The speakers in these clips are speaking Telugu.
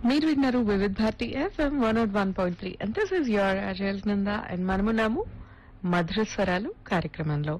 మీరు విన్నారు Vividh Bharati FM one not one point three and this is your అజయల్ నంద అండ్ మనమున్నాము మధుర స్వరాలు కార్యక్రమంలో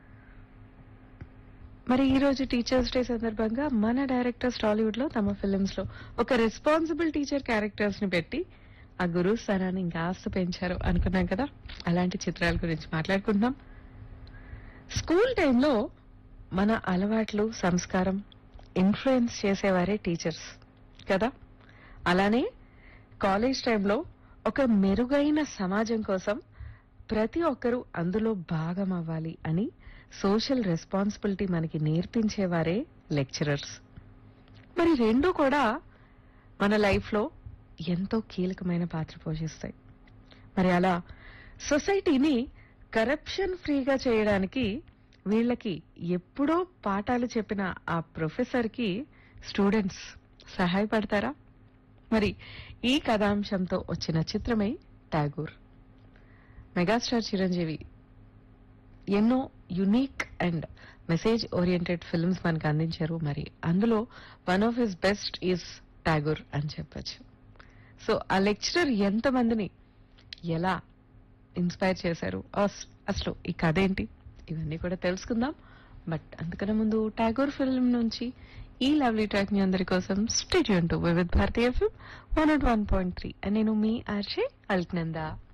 మరి ఈ రోజు టీచర్స్ డే సందర్భంగా మన డైరెక్టర్స్ టాలీవుడ్ లో తమ ఫిలిమ్స్ లో ఒక రెస్పాన్సిబుల్ టీచర్ క్యారెక్టర్స్ ని పెట్టి ఆ గురువు స్థానాన్ని ఇంకాస్త పెంచారు అనుకున్నాం కదా అలాంటి చిత్రాల గురించి మాట్లాడుకుంటున్నాం స్కూల్ టైంలో మన అలవాట్లు సంస్కారం ఇన్ఫ్లుయెన్స్ చేసేవారే టీచర్స్ కదా అలానే కాలేజ్ టైంలో ఒక మెరుగైన సమాజం కోసం ప్రతి ఒక్కరూ అందులో భాగం అవ్వాలి అని సోషల్ రెస్పాన్సిబిలిటీ మనకి నేర్పించేవారే లెక్చరర్స్ మరి రెండు కూడా మన లైఫ్ లో ఎంతో కీలకమైన పాత్ర పోషిస్తాయి మరి అలా సొసైటీని కరప్షన్ ఫ్రీగా చేయడానికి వీళ్ళకి ఎప్పుడో పాఠాలు చెప్పిన ఆ ప్రొఫెసర్ కి స్టూడెంట్స్ సహాయపడతారా మరి ఈ కథాంశంతో వచ్చిన చిత్రమే టాగూర్ మెగాస్టార్ చిరంజీవి ఎన్నో unique and message oriented films మనకు అందించారు మరి అందులో one of his best is Tagore అని చెప్పొచ్చు సో ఆ లెక్చరర్ ఎంతమందిని ఎలా ఇన్స్పైర్ చేశారు అస్- అసలు ఈ కథ ఏంటి ఇవన్నీ కూడా తెలుసుకుందాం బట్ అంతకన్నా ముందు టాగోర్ ఫిల్మ్ నుంచి ఈ లవ్లీ ట్రాక్ మీ అందరి కోసం స్టేడియం టు వివిధ్ భారతీయ film one not one point three నేను మీ ఆర్షే అల్క్నందా